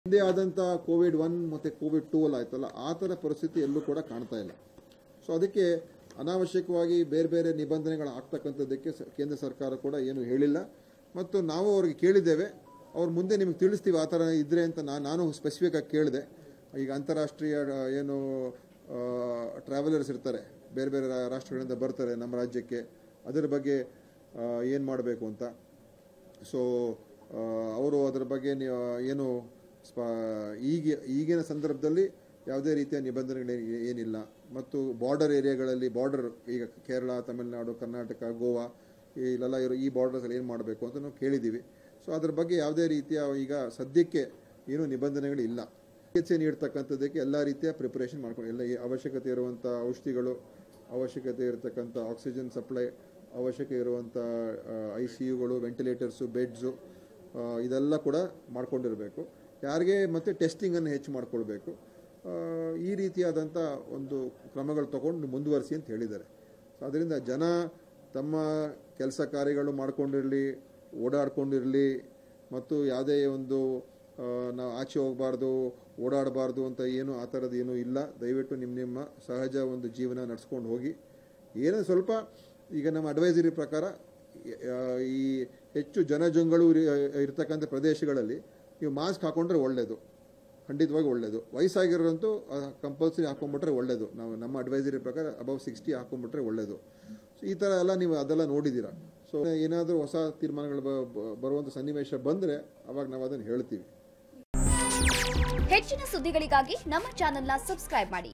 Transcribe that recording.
ಹಿಂದೆ ಆದಂಥ Covid one ಮತ್ತು ಕೋವಿಡ್ ಟೂ ಅಲ್ಲಿ ಆಯ್ತಲ್ಲ ಆ ಥರ ಪರಿಸ್ಥಿತಿ ಎಲ್ಲೂ ಕೂಡ ಕಾಣ್ತಾ ಇಲ್ಲ ಸೊ ಅದಕ್ಕೆ ಅನಾವಶ್ಯಕವಾಗಿ ಬೇರೆ ಬೇರೆ ನಿಬಂಧನೆಗಳು ಆಗ್ತಕ್ಕಂಥದ್ದಕ್ಕೆ ಸ- ಕೇಂದ್ರ ಸರ್ಕಾರ ಕೂಡ ಏನು ಹೇಳಿಲ್ಲ ಮತ್ತು ನಾವು ಅವ್ರಿಗೆ ಕೇಳಿದ್ದೇವೆ ಅವ್ರ ಮುಂದೆ ನಿಮಗೆ ತಿಳಿಸ್ತೀವಿ ಆ ಥರ ಇದ್ರೆ ಅಂತ ನಾನು ನಾನು ಸ್ಪೆಸಿಫಿಕ್ ಆಗಿ ಕೇಳಿದೆ ಈಗ ಅಂತಾರಾಷ್ಟ್ರೀಯ ಆ, ಏನು ಟ್ರಾವೆಲರ್ಸ್ ಇರ್ತಾರೆ ಬೇರೆ ಬೇರೆ ರಾ- ರಾಷ್ಟ್ರಗಳಿಂದ ಬರ್ತಾರೆ ನಮ್ಮ ರಾಜ್ಯಕ್ಕೆ ಅದರ ಬಗ್ಗೆ ಏನು ಮಾಡಬೇಕು ಅಂತ ಸೊ ಅವರು ಅದರ ಬಗ್ಗೆ ನೀವು ಏನು ಸ್ಪ ಈಗ ಈಗಿನ ಸಂದರ್ಭದಲ್ಲಿ ಯಾವುದೇ ರೀತಿಯ ನಿಬಂಧನೆಗಳು ಏ- ಏನಿಲ್ಲ ಮತ್ತು ಬಾರ್ಡರ್ ಏರಿಯಾಗಳಲ್ಲಿ ಬಾರ್ಡರ್ ಈಗ ಕೇರಳ ತಮಿಳುನಾಡು ಕರ್ನಾಟಕ ಗೋವಾ ಇಲ್ಲೆಲ್ಲ ಇರೋ ಈ ಬಾರ್ಡರ್ಸಲ್ಲಿ ಏನು ಮಾಡಬೇಕು ಅಂತ ನಾವು ಕೇಳಿದ್ದೀವಿ ಸೊ ಅದ್ರ ಬಗ್ಗೆ ಯಾವುದೇ ರೀತಿಯ ಈಗ ಸದ್ಯಕ್ಕೆ ಏನೂ ನಿಬಂಧನೆಗಳು ಇಲ್ಲ ಚಿಕಿತ್ಸೆ ನೀಡ್ತಕ್ಕಂಥದ್ದಕ್ಕೆ ಎಲ್ಲ ರೀತಿಯ ಪ್ರಿಪರೇಷನ್ ಮಾಡ್ಕೊಂಡು ಎಲ್ಲ ಈ ಅವಶ್ಯಕತೆ ಇರುವಂಥ ಔಷಧಿಗಳು ಅವಶ್ಯಕತೆ ಇರತಕ್ಕಂಥ ಆಕ್ಸಿಜನ್ ಸಪ್ಲೈ ಅವಶ್ಯಕ ಇರುವಂಥ ಐ ಸಿ ಯುಗಳು ವೆಂಟಿಲೇಟರ್ಸು ಬೆಡ್ಸು ಇದೆಲ್ಲ ಕೂಡ ಮಾಡ್ಕೊಂಡಿರಬೇಕು ಯಾರಿಗೆ ಮತ್ತು ಟೆಸ್ಟಿಂಗನ್ನು ಹೆಚ್ಚು ಮಾಡ್ಕೊಳ್ಬೇಕು ಆ, ಈ ರೀತಿಯಾದಂಥ ಒಂದು ಕ್ರಮಗಳು ತಗೊಂಡು ಮುಂದುವರಿಸಿ ಅಂತ ಹೇಳಿದ್ದಾರೆ ಸೊ ಅದರಿಂದ ಜನ ತಮ್ಮ ಕೆಲಸ ಕಾರ್ಯಗಳು ಮಾಡ್ಕೊಂಡಿರಲಿ ಓಡಾಡ್ಕೊಂಡಿರಲಿ ಮತ್ತು ಯಾವುದೇ ಒಂದು ಆ, ನಾವು ಆಚೆ ಹೋಗಬಾರ್ದು ಓಡಾಡಬಾರ್ದು ಅಂತ ಏನು ಆ ಥರದ್ದು ಏನೂ ಇಲ್ಲ ದಯವಿಟ್ಟು ನಿಮ್ಮ ನಿಮ್ಮ ಸಹಜ ಒಂದು ಜೀವನ ನಡ್ಸ್ಕೊಂಡು ಹೋಗಿ ಏನೋ ಸ್ವಲ್ಪ ಈಗ ನಮ್ಮ ಅಡ್ವೈಸರಿ ಪ್ರಕಾರ ಆ, ಈ ಹೆಚ್ಚು ಜನಜಂಗಳು ಇರಿ- ಇರ್ತಕ್ಕಂಥ ಪ್ರದೇಶಗಳಲ್ಲಿ ನೀವು ಮಾಸ್ಕ್ ಹಾಕೊಂಡ್ರೆ ಒಳ್ಳೆಯದು ಖಂಡಿತವಾಗಿ ಒಳ್ಳೆಯದು ವಯಸ್ಸಾಗಿರೋರಂತೂ ಕಂಪಲ್ಸರಿ ಹಾಕೊಂಡ್ಬಿಟ್ರೆ ಒಳ್ಳೆಯದು ನಾವು ನಮ್ಮ ಅಡ್ವೈಸರಿ ಪ್ರಕಾರ ಅಬವ್ ಸಿಕ್ಸ್ಟಿ ಹಾಕೊಂಡ್ಬಿಟ್ರೆ ಒಳ್ಳೆಯದು ಸೊ ಈ ಥರ ಎಲ್ಲ ನೀವು ಅದೆಲ್ಲ ನೋಡಿದ್ದೀರಾ ಸೊ ಏನಾದರೂ ಹೊಸ ತೀರ್ಮಾನಗಳು ಬ- ಬ- ಬರುವಂಥ ಸನ್ನಿವೇಶ ಬಂದರೆ ಅವಾಗ ನಾವು ಅದನ್ನು ಹೇಳ್ತೀವಿ ಹೆಚ್ಚಿನ ಸುದ್ದಿಗಳಿಗಾಗಿ ನಮ್ಮ ಚಾನೆಲ್ನ ಸಬ್ಸ್ಕ್ರೈಬ್ ಮಾಡಿ